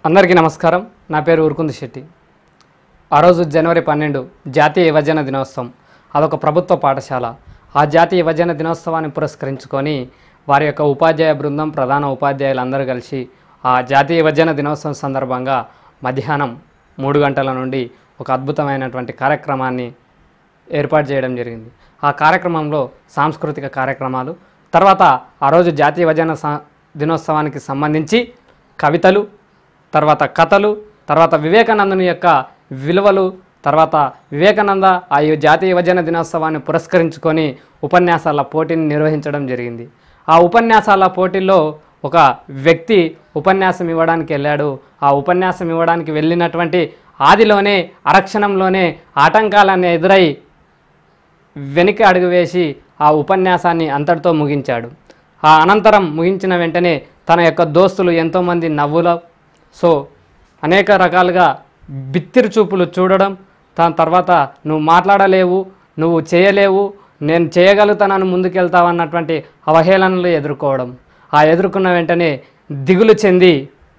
అందరికీ నమస్కారం నా పేరు ఉరుకుంది శెట్టి ఆ రోజు జనవరి పన్నెండు జాతీయ యువజన దినోత్సవం అదొక ప్రభుత్వ పాఠశాల ఆ జాతీయ యువజన దినోత్సవాన్ని పురస్కరించుకొని వారి యొక్క ఉపాధ్యాయ బృందం ప్రధాన ఉపాధ్యాయులు అందరూ కలిసి ఆ జాతీయ యువజన దినోత్సవం సందర్భంగా మధ్యాహ్నం మూడు గంటల నుండి ఒక అద్భుతమైనటువంటి కార్యక్రమాన్ని ఏర్పాటు చేయడం జరిగింది ఆ కార్యక్రమంలో సాంస్కృతిక కార్యక్రమాలు తర్వాత ఆ రోజు జాతీయ యువజన స- దినోత్సవానికి సంబంధించి కవితలు తర్వాత కథలు తర్వాత వివేకానందుని యొక్క విలువలు తర్వాత వివేకానంద ఆ యు- జాతీయ యువజన దినోత్సవాన్ని పురస్కరించుకొని ఉపన్యాసాల పోటీని నిర్వహించడం జరిగింది ఆ ఉపన్యాసాల పోటీల్లో ఒక వ్యక్తి ఉపన్యాసం ఇవ్వడానికి వెళ్ళాడు ఆ ఉపన్యాసం ఇవ్వడానికి వెళ్ళినటువంటి ఆదిలోనే అరక్షణంలోనే ఆటంకాలన్నీ ఎదురై వెనక్కి అడుగు వేసి ఆ ఉపన్యాసాన్ని అంతటితో ముగించాడు ఆ అనంతరం ముగించిన వెంటనే తన యొక్క దోస్తులు ఎంతోమంది నవ్వుల సో అనేక రకాలుగా బిత్తిరి చూపులు చూడడం దాని తర్వాత నువ్వు మాట్లాడలేవు నువ్వు చేయలేవు నేను చేయగలుగుతానని ముందుకెళ్తావు అన్నటువంటి అవహేళనలు ఎదుర్కోవడం ఆ ఎదుర్కొన్న వెంటనే దిగులు చెంది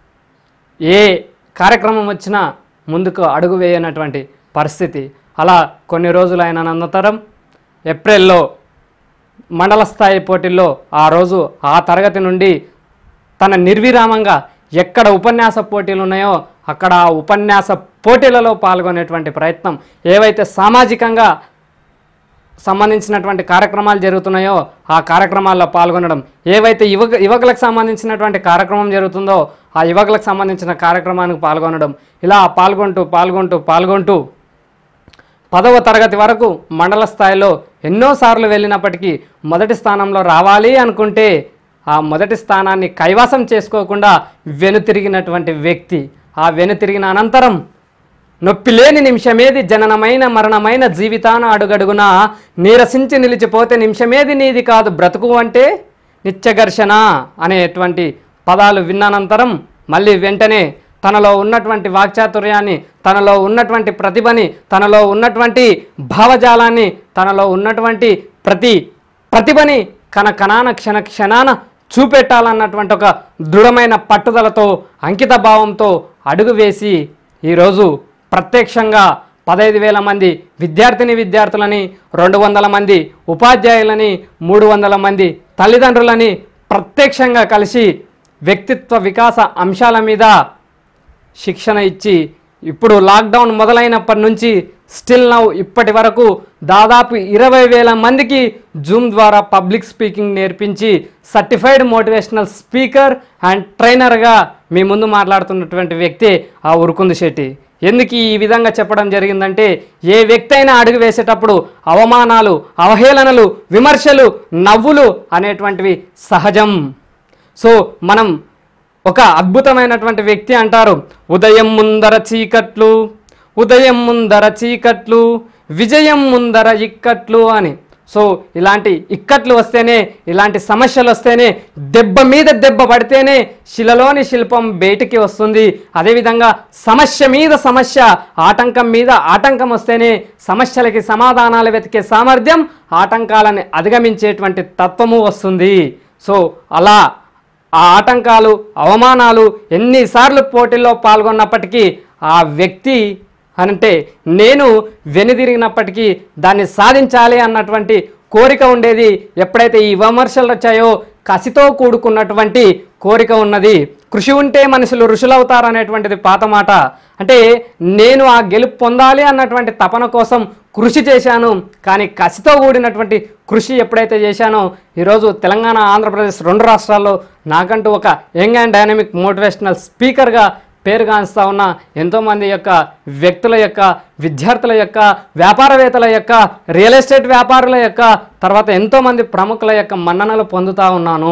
ఏ కార్యక్రమం వచ్చినా ముందుకు అడుగు వేయనటువంటి పరిస్థితి అలా కొన్ని రోజులు అయిన అనంతరం ఏప్రిల్లో మండల స్థాయి పోటీల్లో ఆ రోజు ఆ తరగతి నుండి తన నిర్విరామంగా ఎక్కడ ఉపన్యాస పోటీలు ఉన్నాయో అక్కడ ఆ ఉపన్యాస పోటీలలో పాల్గొనేటువంటి ప్రయత్నం ఏవైతే సామాజికంగా సంబంధించినటువంటి కార్యక్రమాలు జరుగుతున్నాయో ఆ కార్యక్రమాల్లో పాల్గొనడం ఏవైతే యువక యువకులకు సంబంధించినటువంటి కార్యక్రమం జరుగుతుందో ఆ యువకులకు సంబంధించిన కార్యక్రమానికి పాల్గొనడం ఇలా పాల్గొంటూ పాల్గొంటూ పాల్గొంటూ పదవ తరగతి వరకు మండల స్థాయిలో ఎన్నోసార్లు వెళ్ళినప్పటికీ మొదటి స్థానంలో రావాలి అనుకుంటే ఆ మొదటి స్థానాన్ని కైవాసం చేసుకోకుండా వెనుతిరిగినటువంటి వ్యక్తి ఆ వెనుతిరిగిన అనంతరం నొప్పి లేని నిమిషమేది జననమైన మరణమైన జీవితాన అడుగడుగున నీరసించి నిలిచిపోతే నిమిషమేది నీది కాదు బ్రతుకు అంటే నిత్యఘర్షణ అనేటువంటి పదాలు విన్నానంతరం మళ్ళీ వెంటనే తనలో ఉన్నటువంటి వాక్చాతుర్యాన్ని తనలో ఉన్నటువంటి ప్రతిభని తనలో ఉన్నటువంటి భావజాలాన్ని తనలో ఉన్నటువంటి ప్రతి ప్రతిభని కన కణాన క్షణ క్షణాన చూపెట్టాలన్నటువంటి ఒక దృఢమైన పట్టుదలతో అంకిత భావంతో అడుగు వేసి ఈరోజు ప్రత్యక్షంగా పదహైదు వేల మంది విద్యార్థిని విద్యార్థులని రెండు వందల మంది ఉపాధ్యాయులని మూడు వందల మంది తల్లిదండ్రులని ప్రత్యక్షంగా కలిసి వ్యక్తిత్వ వికాస అంశాల మీద శిక్షణ ఇచ్చి ఇప్పుడు లాక్డౌన్ మొదలైనప్పటి నుంచి స్టిల్ నౌ ఇప్పటి వరకు దాదాపు ఇరవై వేల మందికి జూమ్ ద్వారా పబ్లిక్ స్పీకింగ్ నేర్పించి సర్టిఫైడ్ మోటివేషనల్ స్పీకర్ అండ్ ట్రైనర్గా మీ ముందు మాట్లాడుతున్నటువంటి వ్యక్తి ఆ ఉరుకుంది శెట్టి ఎందుకు ఈ విధంగా చెప్పడం జరిగిందంటే ఏ వ్యక్తి అయినా అడుగు వేసేటప్పుడు అవమానాలు అవహేళనలు విమర్శలు నవ్వులు అనేటువంటివి సహజం సో మనం ఒక అద్భుతమైనటువంటి వ్యక్తి అంటారు ఉదయం ముందర చీకట్లు ఉదయం ముందర చీకట్లు విజయం ముందర ఇక్కట్లు అని సో ఇలాంటి ఇక్కట్లు వస్తేనే ఇలాంటి సమస్యలు వస్తేనే దెబ్బ మీద దెబ్బ పడితేనే శిలలోని శిల్పం బయటికి వస్తుంది అదేవిధంగా సమస్య మీద సమస్య ఆటంకం మీద ఆటంకం వస్తేనే సమస్యలకి సమాధానాలు వెతికే సామర్థ్యం ఆటంకాలని అధిగమించేటువంటి తత్వము వస్తుంది సో అలా ఆ ఆటంకాలు అవమానాలు ఎన్నిసార్లు పోటీల్లో పాల్గొన్నప్పటికీ ఆ వ్యక్తి అంటే నేను వెనుదిరిగినప్పటికీ దాన్ని సాధించాలి అన్నటువంటి కోరిక ఉండేది ఎప్పుడైతే ఈ విమర్శలు వచ్చాయో కసితో కూడుకున్నటువంటి కోరిక ఉన్నది కృషి ఉంటే మనుషులు ఋషులవుతారు అనేటువంటిది పాత మాట అంటే నేను ఆ గెలుపు పొందాలి అన్నటువంటి తపన కోసం కృషి చేశాను కానీ కసితో కూడినటువంటి కృషి ఎప్పుడైతే చేశానో ఈరోజు తెలంగాణ ఆంధ్రప్రదేశ్ రెండు రాష్ట్రాల్లో నాకంటూ ఒక యంగ్ అండ్ డైనమిక్ మోటివేషనల్ స్పీకర్గా పేరుగాంచుతా ఉన్న ఎంతోమంది యొక్క వ్యక్తుల యొక్క విద్యార్థుల యొక్క వ్యాపారవేత్తల యొక్క రియల్ ఎస్టేట్ వ్యాపారుల యొక్క తర్వాత ఎంతోమంది ప్రముఖుల యొక్క మన్ననలు పొందుతూ ఉన్నాను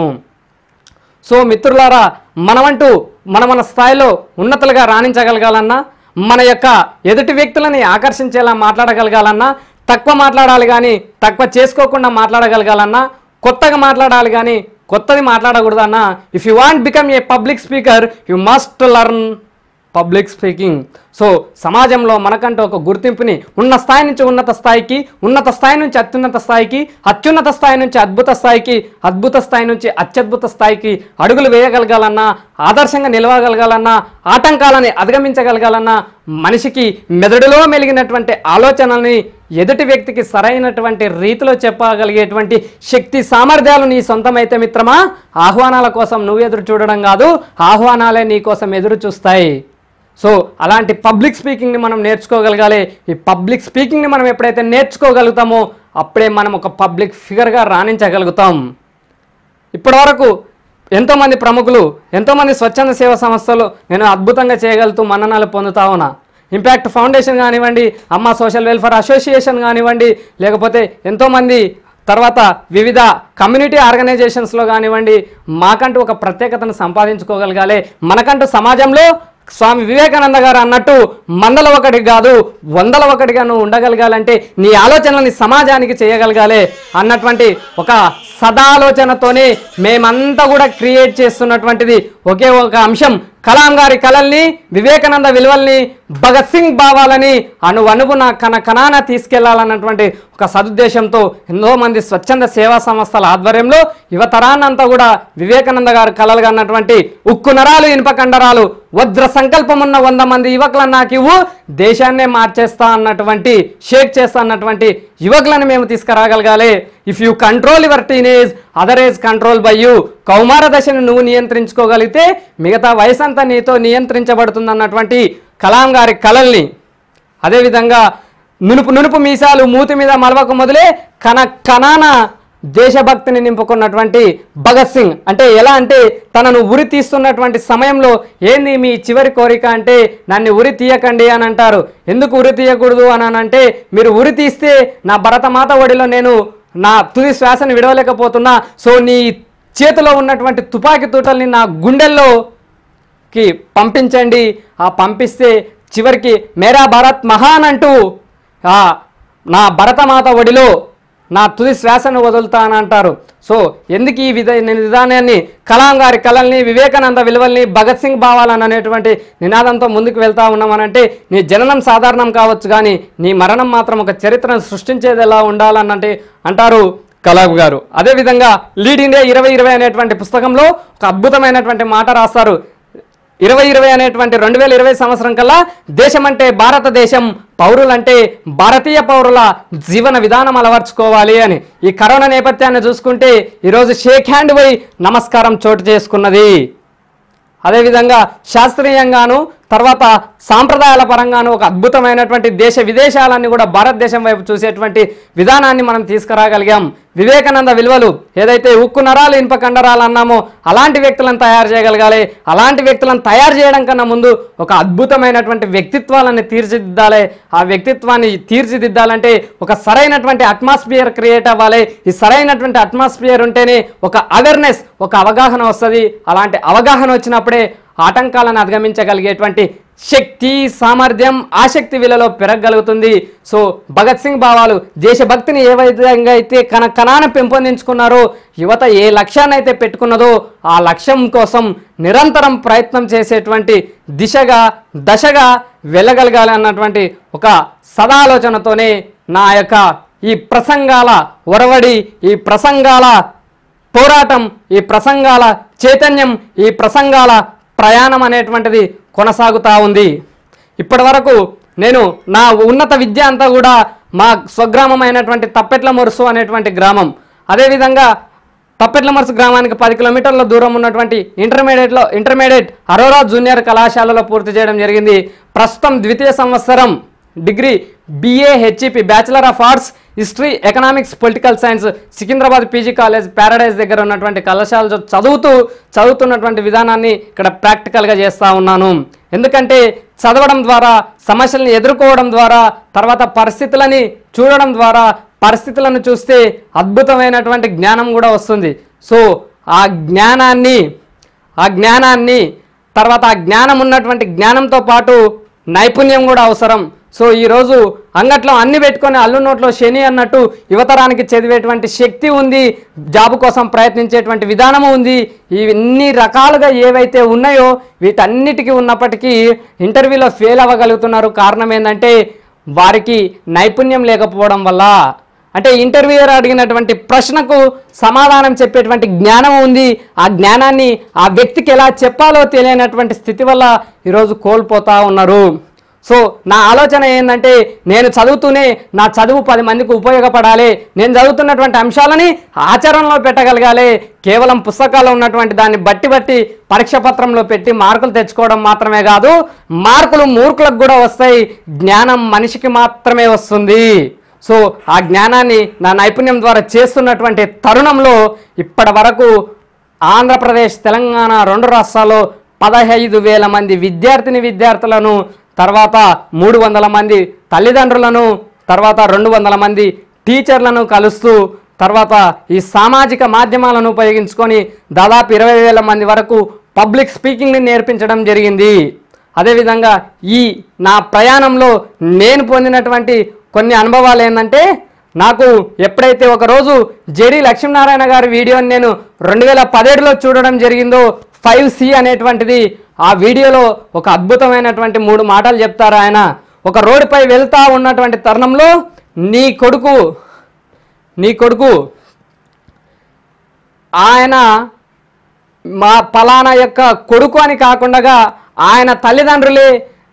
సో మిత్రులారా మనమంటూ మన మన స్థాయిలో ఉన్నతులుగా రాణించగలగాలన్నా మన యొక్క ఎదుటి వ్యక్తులని ఆకర్షించేలా మాట్లాడగలగాలన్నా తక్కువ మాట్లాడాలి కానీ తక్కువ చేసుకోకుండా మాట్లాడగలగాలన్నా కొత్తగా మాట్లాడాలి కానీ కొత్తది మాట్లాడకూడదన్నా if you want become a public speaker you must learn public speaking so సమాజంలో మనకంటూ ఒక గుర్తింపుని ఉన్న స్థాయి నుంచి ఉన్నత స్థాయికి ఉన్నత స్థాయి నుంచి అత్యున్నత స్థాయికి అత్యున్నత స్థాయి నుంచి అద్భుత స్థాయికి అద్భుత స్థాయి నుంచి అత్యద్భుత స్థాయికి అడుగులు వేయగలగాలన్నా ఆదర్శంగా నిలవగలగాలన్నా ఆటంకాలని అధిగమించగలగాలన్నా మనిషికి మెదడులో మెలిగినటువంటి ఆలోచనల్ని ఎదుటి వ్యక్తికి సరైనటువంటి రీతిలో చెప్పగలిగేటువంటి శక్తి సామర్థ్యాలు నీ సొంతమైతే మిత్రమా ఆహ్వానాల కోసం నువ్వు ఎదురు చూడడం కాదు ఆహ్వానాలే నీ కోసం ఎదురు చూస్తాయి సో అలాంటి పబ్లిక్ స్పీకింగ్ని మనం నేర్చుకోగలగాలి ఈ పబ్లిక్ స్పీకింగ్ని మనం ఎప్పుడైతే నేర్చుకోగలుగుతామో అప్పుడే మనం ఒక పబ్లిక్ ఫిగర్గా రాణించగలుగుతాం ఇప్పటివరకు ఎంతోమంది ప్రముఖులు ఎంతోమంది స్వచ్ఛంద సేవా సంస్థలు నేను అద్భుతంగా చేయగలుగుతూ మన్ననాలు పొందుతా ఉన్నా ఇంపాక్ట్ ఫౌండేషన్ కానివ్వండి అమ్మ సోషల్ వెల్ఫేర్ అసోసియేషన్ కానివ్వండి లేకపోతే ఎంతోమంది తర్వాత వివిధ కమ్యూనిటీ ఆర్గనైజేషన్స్లో కానివ్వండి మాకంటూ ఒక ప్రత్యేకతను సంపాదించుకోగలగాలి మనకంటూ సమాజంలో స్వామి వివేకానంద గారు అన్నట్టు మందల ఒకటి కాదు వందల ఒకటిగా నువ్వు ఉండగలగాలంటే నీ ఆలోచనలని సమాజానికి చేయగలగాలి అన్నటువంటి ఒక సదాలోచనతోనే మేమంతా కూడా క్రియేట్ చేస్తున్నటువంటిది ఒకే ఒక అంశం కలాం గారి కళల్ని వివేకానంద విలువల్ని భగత్ సింగ్ భావాలని అణు అణువున కన కణాన తీసుకెళ్లాలన్నటువంటి ఒక సదుద్దేశంతో ఎంతో మంది స్వచ్ఛంద సేవా సంస్థల ఆధ్వర్యంలో యువతరాన్నంతా కూడా వివేకానంద గారు కలలుగా అన్నటువంటి ఉక్కు నరాలు ఇనుప కండరాలు వజ్ర సంకల్పం ఉన్న వంద మంది యువకులను నాకు ఇవ్వు దేశాన్నే మార్చేస్తా అన్నటువంటి షేక్ చేస్తా అన్నటువంటి యువకులను మేము తీసుకురాగలగాలి if you control your teenage other age control by you కౌమార దశను నువ్వు నియంత్రించుకోగలిగితే మిగతా వయసంతా నీతో నియంత్రించబడుతుంది అన్నటువంటి కలాం గారి కళల్ని అదేవిధంగా నునుపు నునుపు మీసాలు మూతి మీద మలవక మొదలే కన కనాన దేశభక్తిని నింపుకున్నటువంటి భగత్ సింగ్ అంటే ఎలా అంటే తనను ఉరి తీస్తున్నటువంటి సమయంలో ఏంది మీ చివరి కోరిక అంటే నన్ను ఉరి తీయకండి అని అంటారు ఎందుకు ఉరి తీయకూడదు అని అంటే మీరు ఉరి తీస్తే నా భరతమాత ఒడిలో నేను నా తుది శ్వాసను విడవలేకపోతున్నా సో నీ చేతిలో ఉన్నటువంటి తుపాకీ తూటల్ని నా గుండెల్లో కి పంపించండి ఆ పంపిస్తే చివరికి మేరా భారత్ మహాన్ అంటూ ఆ నా భరతమాత ఒడిలో నా తుది శ్వాసను వదులుతానంటారు సో ఎందుకు ఈ విధ విధానాన్ని కలాం గారి కళల్ని వివేకానంద విలువల్ని భగత్ సింగ్ భావాలని అనేటువంటి నినాదంతో ముందుకు వెళ్తా ఉన్నామనంటే నీ జననం సాధారణం కావచ్చు కానీ నీ మరణం మాత్రం ఒక చరిత్రను సృష్టించేది ఎలా ఉండాలనంటే అంటారు కలాం గారు అదేవిధంగా లీడ్ ఇండియా ఇరవై ఇరవై అనేటువంటి పుస్తకంలో ఒక అద్భుతమైనటువంటి మాట రాస్తారు ఇరవై ఇరవై అనేటువంటి రెండు వేల ఇరవై సంవత్సరం కల్లా దేశం అంటే భారతదేశం పౌరులంటే భారతీయ పౌరుల జీవన విధానం అలవర్చుకోవాలి అని ఈ కరోనా నేపథ్యాన్ని చూసుకుంటే ఈరోజు షేక్ హ్యాండ్ పోయి నమస్కారం చోటు చేసుకున్నది అదేవిధంగా శాస్త్రీయంగాను తర్వాత సాంప్రదాయాల పరంగాను ఒక అద్భుతమైనటువంటి దేశ విదేశాలన్నీ కూడా భారతదేశం వైపు చూసేటువంటి విధానాన్ని మనం తీసుకురాగలిగాం వివేకానంద విలువలు ఏదైతే ఉక్కు నరాలు ఇనుప కండరాలు అన్నామో అలాంటి వ్యక్తులను తయారు చేయగలగాలి అలాంటి వ్యక్తులను తయారు చేయడం కన్నా ముందు ఒక అద్భుతమైనటువంటి వ్యక్తిత్వాలను తీర్చిదిద్దాలి ఆ వ్యక్తిత్వాన్ని తీర్చిదిద్దాలంటే ఒక సరైనటువంటి అట్మాస్ఫియర్ క్రియేట్ అవ్వాలి ఈ సరైనటువంటి అట్మాస్ఫియర్ ఉంటేనే ఒక అవేర్నెస్ ఒక అవగాహన వస్తుంది అలాంటి అవగాహన వచ్చినప్పుడే ఆటంకాలను అధిగమించగలిగేటువంటి శక్తి సామర్థ్యం ఆసక్తి విలలో పెరగగలుగుతుంది సో భగత్ సింగ్ భావాలు దేశభక్తిని ఏ విధంగా అయితే కన కణాన పెంపొందించుకున్నారో యువత ఏ లక్ష్యాన్ని అయితే పెట్టుకున్నదో ఆ లక్ష్యం కోసం నిరంతరం ప్రయత్నం చేసేటువంటి దిశగా దశగా వెళ్ళగలగాలి అన్నటువంటి ఒక సదాలోచనతోనే నా యొక్క ఈ ప్రసంగాల ఒరవడి ఈ ప్రసంగాల పోరాటం ఈ ప్రసంగాల చైతన్యం ఈ ప్రసంగాల ప్రయాణం అనేటువంటిది కొనసాగుతూ ఉంది ఇప్పటి వరకు నేను నా ఉన్నత విద్య అంతా కూడా మా స్వగ్రామం అయినటువంటి తప్పెట్ల మొరుసు అనేటువంటి గ్రామం అదేవిధంగా తప్పెట్ల మరుసు గ్రామానికి పది కిలోమీటర్ల దూరం ఉన్నటువంటి ఇంటర్మీడియట్లో ఇంటర్మీడియట్ అరోరా జూనియర్ కళాశాలలో పూర్తి చేయడం జరిగింది ప్రస్తుతం ద్వితీయ సంవత్సరం degree BA HEP bachelor of arts history economics political science Secunderabad PG college Paradise దగ్గర ఉన్నటువంటి కళాశాలలో చదువుతూ చదువుతున్నటువంటి విధానాన్ని ఇక్కడ ప్రాక్టికల్గా చేస్తూ ఉన్నాను ఎందుకంటే చదవడం ద్వారా సమస్యలను ఎదుర్కోవడం ద్వారా తర్వాత పరిస్థితులని చూడడం ద్వారా పరిస్థితులను చూస్తే అద్భుతమైనటువంటి జ్ఞానం కూడా వస్తుంది సో ఆ జ్ఞానాన్ని ఆ జ్ఞానాన్ని తర్వాత ఆ జ్ఞానం ఉన్నటువంటి జ్ఞానంతో పాటు నైపుణ్యం కూడా అవసరం సో ఈరోజు అంగట్లో అన్ని పెట్టుకొని అల్లు నోట్లో శని అన్నట్టు యువతరానికి చదివేటువంటి శక్తి ఉంది జాబ్ కోసం ప్రయత్నించేటువంటి విధానము ఉంది ఇవన్నీ రకాలుగా ఏవైతే ఉన్నాయో వీటన్నిటికీ ఉన్నప్పటికీ ఇంటర్వ్యూలో ఫెయిల్ అవ్వగలుగుతున్నారు కారణం ఏంటంటే వారికి నైపుణ్యం లేకపోవడం వల్ల అంటే ఇంటర్వ్యూయర్ అడిగినటువంటి ప్రశ్నకు సమాధానం చెప్పేటువంటి జ్ఞానం ఉంది ఆ జ్ఞానాన్ని ఆ వ్యక్తికి ఎలా చెప్పాలో తెలియనటువంటి స్థితి వల్ల ఈరోజు కోల్పోతా ఉన్నారు సో నా ఆలోచన ఏంటంటే నేను చదువుతూనే నా చదువు పది మందికి ఉపయోగపడాలి నేను చదువుతున్నటువంటి అంశాలని ఆచరణలో పెట్టగలగాలి కేవలం పుస్తకాల్లో ఉన్నటువంటి దాన్ని బట్టి బట్టి పరీక్ష పత్రంలో పెట్టి మార్కులు తెచ్చుకోవడం మాత్రమే కాదు మార్కులు మూర్ఖులకు కూడా వస్తాయి జ్ఞానం మనిషికి మాత్రమే వస్తుంది సో ఆ జ్ఞానాన్ని నా నైపుణ్యం ద్వారా చేస్తున్నటువంటి తరుణంలో ఇప్పటి వరకు ఆంధ్రప్రదేశ్ తెలంగాణ రెండు రాష్ట్రాల్లో పదహైదు వేల మంది విద్యార్థిని విద్యార్థులను తర్వాత మూడు వందల మంది తల్లిదండ్రులను తర్వాత రెండు వందల మంది టీచర్లను కలుస్తూ తర్వాత ఈ సామాజిక మాధ్యమాలను ఉపయోగించుకొని దాదాపు ఇరవై వేల మంది వరకు పబ్లిక్ స్పీకింగ్ని నేర్పించడం జరిగింది అదేవిధంగా ఈ నా ప్రయాణంలో నేను పొందినటువంటి కొన్ని అనుభవాలు ఏంటంటే నాకు ఎప్పుడైతే ఒకరోజు జేడి లక్ష్మీనారాయణ గారి వీడియోని నేను రెండు వేల పదిహేడులో చూడడం జరిగిందో ఫైవ్ సి అనేటువంటిది ఆ వీడియోలో ఒక అద్భుతమైనటువంటి మూడు మాటలు చెప్తారు ఆయన ఒక రోడ్డుపై వెళ్తా ఉన్నటువంటి తరుణంలో నీ కొడుకు నీ కొడుకు ఆయన మా ఫలానా యొక్క కొడుకు అని కాకుండా ఆయన తల్లిదండ్రులే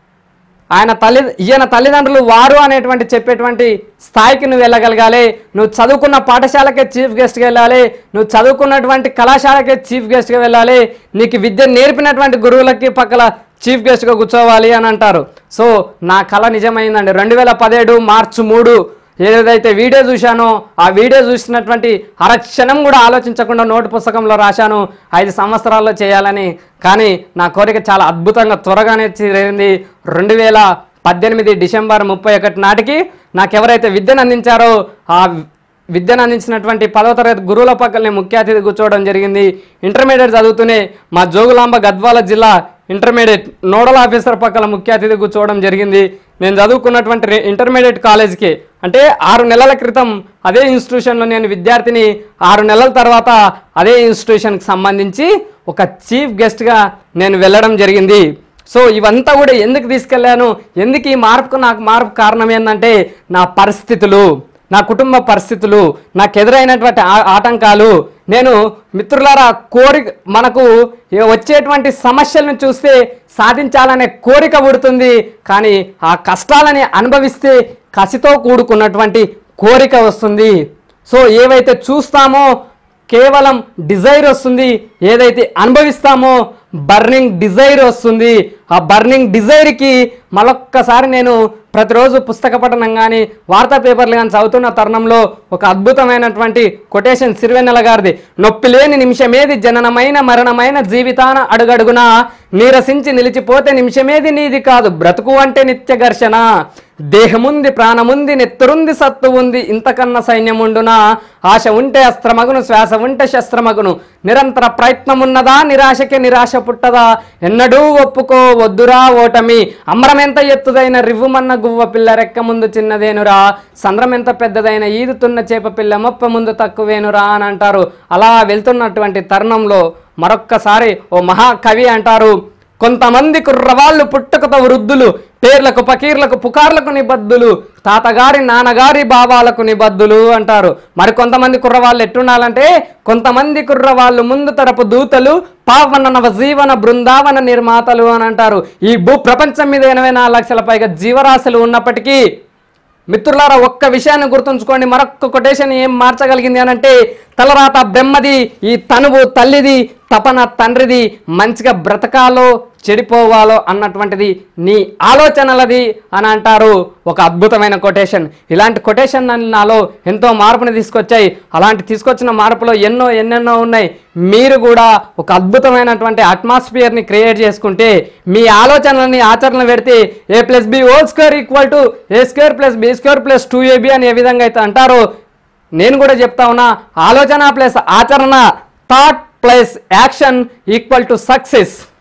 ఆయన తల్లి ఈయన తల్లిదండ్రులు వారు అనేటువంటి చెప్పేటువంటి స్థాయికి నువ్వు వెళ్ళగలగాలి నువ్వు చదువుకున్న పాఠశాలకే చీఫ్ గెస్ట్గా వెళ్ళాలి నువ్వు చదువుకున్నటువంటి కళాశాలకే చీఫ్ గెస్ట్గా వెళ్ళాలి నీకు విద్య నేర్పినటువంటి గురువులకి పక్కల చీఫ్ గెస్ట్గా కూర్చోవాలి అని అంటారు సో నా కళ నిజమైందండి రెండు వేల పదిహేడు మార్చి మూడు ఏదైతే వీడియో చూశానో ఆ వీడియో చూసినటువంటి అరక్షణం కూడా ఆలోచించకుండా నోటు పుస్తకంలో రాశాను ఐదు సంవత్సరాల్లో చేయాలని కానీ నా కోరిక చాలా అద్భుతంగా త్వరగానే చేరింది రెండు వేల పద్దెనిమిది డిసెంబర్ ముప్పై ఒకటి నాటికి నాకు ఎవరైతే విద్యను అందించారో ఆ విద్యను అందించినటువంటి పదవ తరగతి గురువుల పక్కనే ముఖ్య అతిథి కూర్చోవడం జరిగింది ఇంటర్మీడియట్ చదువుతూనే మా జోగులాంబ గద్వాల జిల్లా ఇంటర్మీడియట్ నోడల్ ఆఫీసర్ పక్కన ముఖ్య అతిథి కూర్చోవడం జరిగింది నేను చదువుకున్నటువంటి రే- ఇంటర్మీడియట్ కాలేజ్కి అంటే ఆరు నెలల క్రితం అదే ఇన్స్టిట్యూషన్లో నేను విద్యార్థిని ఆరు నెలల తర్వాత అదే ఇన్స్టిట్యూషన్కి సంబంధించి ఒక చీఫ్ గెస్ట్గా నేను వెళ్ళడం జరిగింది సో ఇవంతా కూడా ఎందుకు తీసుకెళ్ళాను ఎందుకు ఈ మార్పుకు నాకు మార్పు కారణం ఏంటంటే నా పరిస్థితులు నా కుటుంబ పరిస్థితులు నాకు ఎదురైనటువంటి ఆ- ఆటంకాలు నేను మిత్రులారా కోరి మనకు ఏ- వచ్చేటువంటి సమస్యలను చూస్తే సాధించాలనే కోరిక పుడుతుంది కానీ ఆ కష్టాలని అనుభవిస్తే కసితో కూడుకున్నటువంటి కోరిక వస్తుంది సో ఏవైతే చూస్తామో కేవలం డిజైర్ వస్తుంది ఏదైతే అనుభవిస్తామో బర్నింగ్ డిజైర్ వస్తుంది ఆ బర్నింగ్ డిజైర్కి మరొక్కసారి నేను ప్రతిరోజు పుస్తక పఠనం కానీ వార్తా పేపర్లు కానీ చదువుతున్న తరుణంలో ఒక అద్భుతమైనటువంటి కొటేషన్ సిరివెన్నెల గారిది నొప్పి లేని నిమిషమేది జననమైన మరణమైన జీవితాన అడుగడుగున నీరసించి నిలిచిపోతే నిమిషమేది నీది కాదు బ్రతుకు అంటే నిత్య ఘర్షణ దేహముంది ప్రాణముంది నెత్తురుంది సత్తు ఉంది ఇంతకన్నా సైన్యముండునా ఆశ ఉంటే అస్త్రమగును శ్వాస ఉంటే శస్త్రమగును నిరంతర ప్రయత్నమున్నదా నిరాశకే నిరాశ పుట్టదా ఎన్నడూ ఒప్పుకో వద్దురా ఓటమి అమరం ఎంత ఎత్తుదైన రివ్వుమన్న గువ్వ పిల్ల రెక్క ముందు చిన్నదేనురా సంద్రం ఎంత పెద్దదైన ఈదుతున్న చేప పిల్ల మొప్ప ముందు తక్కువేనురా అని అంటారు అలా వెళ్తున్నటువంటి తరుణంలో మరొక్కసారి ఓ మహాకవి అంటారు కొంతమంది కుర్రవాళ్ళు పుట్టుకతో వృద్ధులు పేర్లకు పకీర్లకు పుకార్లకు నిబద్ధులు తాతగారి నాన్నగారి భావాలకు నిబద్ధులు అంటారు మరి కొంతమంది కుర్రవాళ్ళు ఎట్టుండాలంటే కొంతమంది కుర్రవాళ్ళు ముందు తరపు దూతలు పావన నవ జీవన బృందావన నిర్మాతలు అని అంటారు ఈ భూ ప్రపంచం మీద ఎనభై నాలుగు లక్షల పైగా జీవరాశులు ఉన్నప్పటికీ మిత్రులారా ఒక్క విషయాన్ని గుర్తుంచుకోండి మరొక్క కొటేషన్ ఏం మార్చగలిగింది అని అంటే తలరాత బ్రహ్మది ఈ తనువు తల్లిది తపన తండ్రిది మంచిగా బ్రతకాలో చెడిపోవాలో అన్నటువంటిది నీ ఆలోచనలది అని అంటారు ఒక అద్భుతమైన కొటేషన్ ఇలాంటి కొటేషన్ నాలో ఎంతో మార్పుని తీసుకొచ్చాయి అలాంటి తీసుకొచ్చిన మార్పులో ఎన్నో ఎన్నెన్నో ఉన్నాయి మీరు కూడా ఒక అద్భుతమైనటువంటి అట్మాస్ఫియర్ని క్రియేట్ చేసుకుంటే మీ ఆలోచనలని ఆచరణ పెడితే A plus B whole square equal to A square plus B square plus two AB అని ఏ విధంగా అయితే అంటారో నేను కూడా చెప్తా ఉన్నా ఆలోచన ప్లస్ ఆచరణ thought plus action equal to success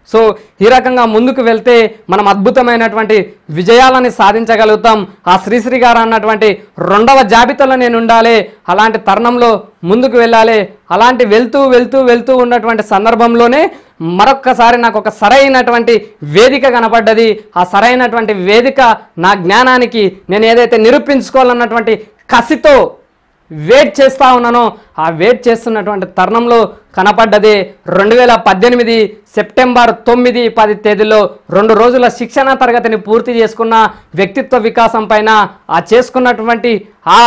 so ఈ రకంగా ముందుకు వెళ్తే మనం అద్భుతమైనటువంటి విజయాలని సాధించగలుగుతాం ఆ శ్రీశ్రీ గారు అన్నటువంటి రెండవ జాబితాలో నేను ఉండాలి అలాంటి తరుణంలో ముందుకు వెళ్ళాలి అలాంటి వెళ్తూ వెళ్తూ వెళ్తూ ఉన్నటువంటి సందర్భంలోనే మరొక్కసారి నాకు ఒక సరైనటువంటి వేదిక కనపడ్డది ఆ సరైనటువంటి వేదిక నా జ్ఞానానికి నేను ఏదైతే నిరూపించుకోవాలన్నటువంటి కసితో వెయిట్ చేస్తూ ఉన్నానో ఆ వెయిట్ చేస్తున్నటువంటి తరుణంలో కనపడ్డదే రెండు వేల పద్దెనిమిది సెప్టెంబర్ తొమ్మిది పది తేదీలో రెండు రోజుల శిక్షణ తరగతిని పూర్తి చేసుకున్న వ్యక్తిత్వ వికాసం పైన ఆ చేసుకున్నటువంటి ఆ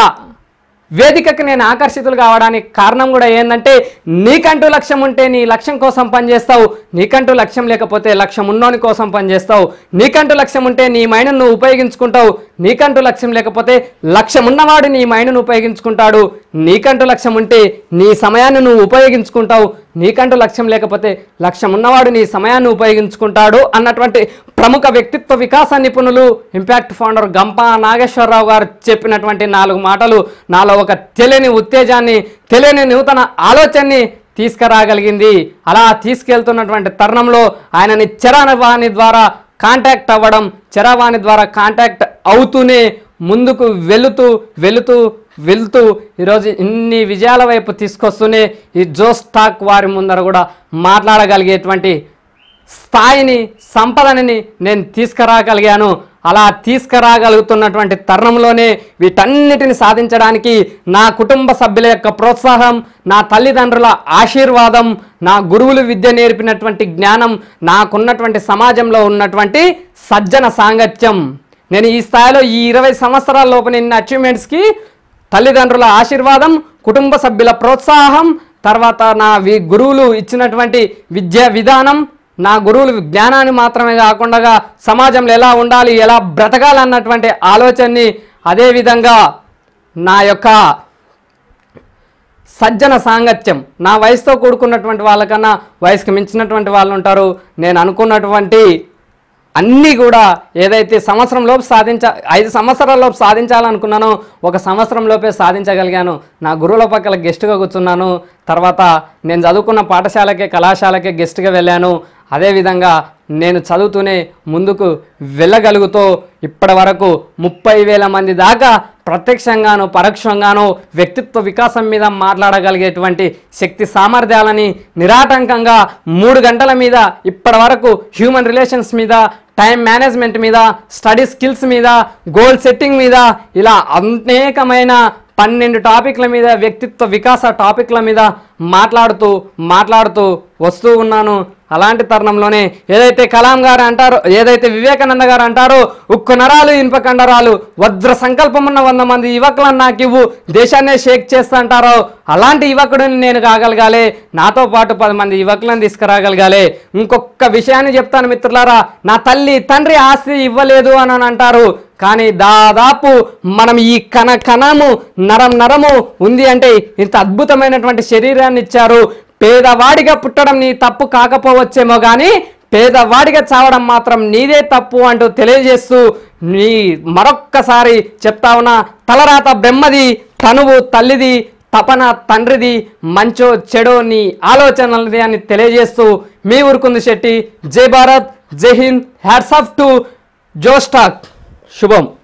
వేదికకి నేను ఆకర్షితులు కావడానికి కారణం కూడా ఏంటంటే నీకంటూ లక్ష్యం ఉంటే నీ లక్ష్యం కోసం పనిచేస్తావు నీకంటూ లక్ష్యం లేకపోతే లక్ష్యం ఉన్నోని కోసం పనిచేస్తావు నీకంటూ లక్ష్యం ఉంటే నీ మైండ్ను నువ్వు ఉపయోగించుకుంటావు నీకంటూ లక్ష్యం లేకపోతే లక్ష్యం ఉన్నవాడు నీ మైండ్ను ఉపయోగించుకుంటాడు నీకంటూ లక్ష్యం ఉంటే నీ సమయాన్ని నువ్వు ఉపయోగించుకుంటావు నీకంటూ లక్ష్యం లేకపోతే లక్ష్యం ఉన్నవాడు నీ సమయాన్ని ఉపయోగించుకుంటాడు అన్నటువంటి ప్రముఖ వ్యక్తిత్వ వికాస నిపుణులు ఇంపాక్ట్ ఫౌండర్ గంప నాగేశ్వరరావు గారు చెప్పినటువంటి నాలుగు మాటలు నాలో ఒక తెలియని ఉత్తేజాన్ని తెలియని నూతన ఆలోచనని తీసుకురాగలిగింది అలా తీసుకెళ్తున్నటువంటి తరుణంలో ఆయనని చరవాణి ద్వారా కాంటాక్ట్ అవ్వడం చరవాణి ద్వారా కాంటాక్ట్ అవుతూనే ముందుకు వెళుతూ వెళుతూ వెళ్తూ ఈరోజు ఇన్ని విజయాల వైపు తీసుకొస్తూనే ఈ జోస్ టాక్ వారి ముందర కూడా మాట్లాడగలిగేటువంటి స్థాయిని సంపదని నేను తీసుకురాగలిగాను అలా తీసుకురాగలుగుతున్నటువంటి తరుణంలోనే వీటన్నిటిని సాధించడానికి నా కుటుంబ సభ్యుల యొక్క ప్రోత్సాహం నా తల్లిదండ్రుల ఆశీర్వాదం నా గురువులు విద్య నేర్పినటువంటి జ్ఞానం నాకున్నటువంటి సమాజంలో ఉన్నటువంటి సజ్జన సాంగత్యం నేను ఈ స్థాయిలో ఈ ఇరవై సంవత్సరాల లోపు నిన్న అచీవ్మెంట్స్కి తల్లిదండ్రుల ఆశీర్వాదం కుటుంబ సభ్యుల ప్రోత్సాహం తర్వాత నా వి గురువులు ఇచ్చినటువంటి విద్యా విధానం నా గురువులు జ్ఞానాన్ని మాత్రమే కాకుండా సమాజంలో ఎలా ఉండాలి ఎలా బ్రతకాలన్నటువంటి ఆలోచనని అదేవిధంగా నా యొక్క సజ్జన సాంగత్యం నా వయసుతో కూడుకున్నటువంటి వాళ్ళకన్నా వయసుకు మించినటువంటి వాళ్ళు ఉంటారు నేను అనుకున్నటువంటి అన్నీ కూడా ఏదైతే సంవత్సరం లోపు సాధించ ఐదు సంవత్సరాల లోపు సాధించాలనుకున్నానో ఒక సంవత్సరం లోపే సాధించగలిగాను నా గురువుల పక్కల గెస్ట్గా కూర్చున్నాను తర్వాత నేను చదువుకున్న పాఠశాలకే కళాశాలకే గెస్ట్గా వెళ్ళాను అదేవిధంగా నేను చదువుతూనే ముందుకు వెళ్ళగలుగుతూ ఇప్పటి వరకు ముప్పై వేల మంది దాకా ప్రత్యక్షంగాను పరోక్షంగాను వ్యక్తిత్వ వికాసం మీద మాట్లాడగలిగేటువంటి శక్తి సామర్థ్యాలని నిరాటంకంగా మూడు గంటల మీద ఇప్పటి వరకు హ్యూమన్ రిలేషన్స్ మీద టైం మేనేజ్మెంట్ మీద స్టడీ స్కిల్స్ మీద గోల్ సెట్టింగ్ మీద ఇలా అనేకమైన పన్నెండు టాపిక్ల మీద వ్యక్తిత్వ వికాస టాపిక్ల మీద మాట్లాడుతూ మాట్లాడుతూ వస్తూ ఉన్నాను అలాంటి తరుణంలోనే ఏదైతే కలాం గారు అంటారో ఏదైతే వివేకానంద గారు అంటారో ఉక్కు నరాలు ఇనుప కండరాలు వజ్ర సంకల్పం ఉన్న వంద మంది యువకులను నాకు ఇవ్వు దేశాన్నే షేక్ చేస్తా అంటారో అలాంటి యువకుడిని నేను కాగలగాలి నాతో పాటు పది మంది యువకులను తీసుకురాగలగాలి ఇంకొక విషయాన్ని చెప్తాను మిత్రులారా నా తల్లి తండ్రి ఆస్తి ఇవ్వలేదు అని అని అంటారు కానీ దాదాపు మనం ఈ కణ కణము నరం నరము ఉంది అంటే ఇంత అద్భుతమైనటువంటి శరీరాన్ని ఇచ్చారు పేదవాడిగా పుట్టడం నీ తప్పు కాకపోవచ్చేమో కానీ పేదవాడిగా చావడం మాత్రం నీదే తప్పు అంటూ తెలియజేస్తూ నీ మరొక్కసారి చెప్తా ఉన్నా తలరాత బ్రహ్మది తనువు తల్లిది తపన తండ్రిది మంచో చెడో నీ ఆలోచనలది అని తెలియజేస్తూ మీ ఊరుకుంది శెట్టి జై భారత్ జై Hind hats off to Josh Talks శుభం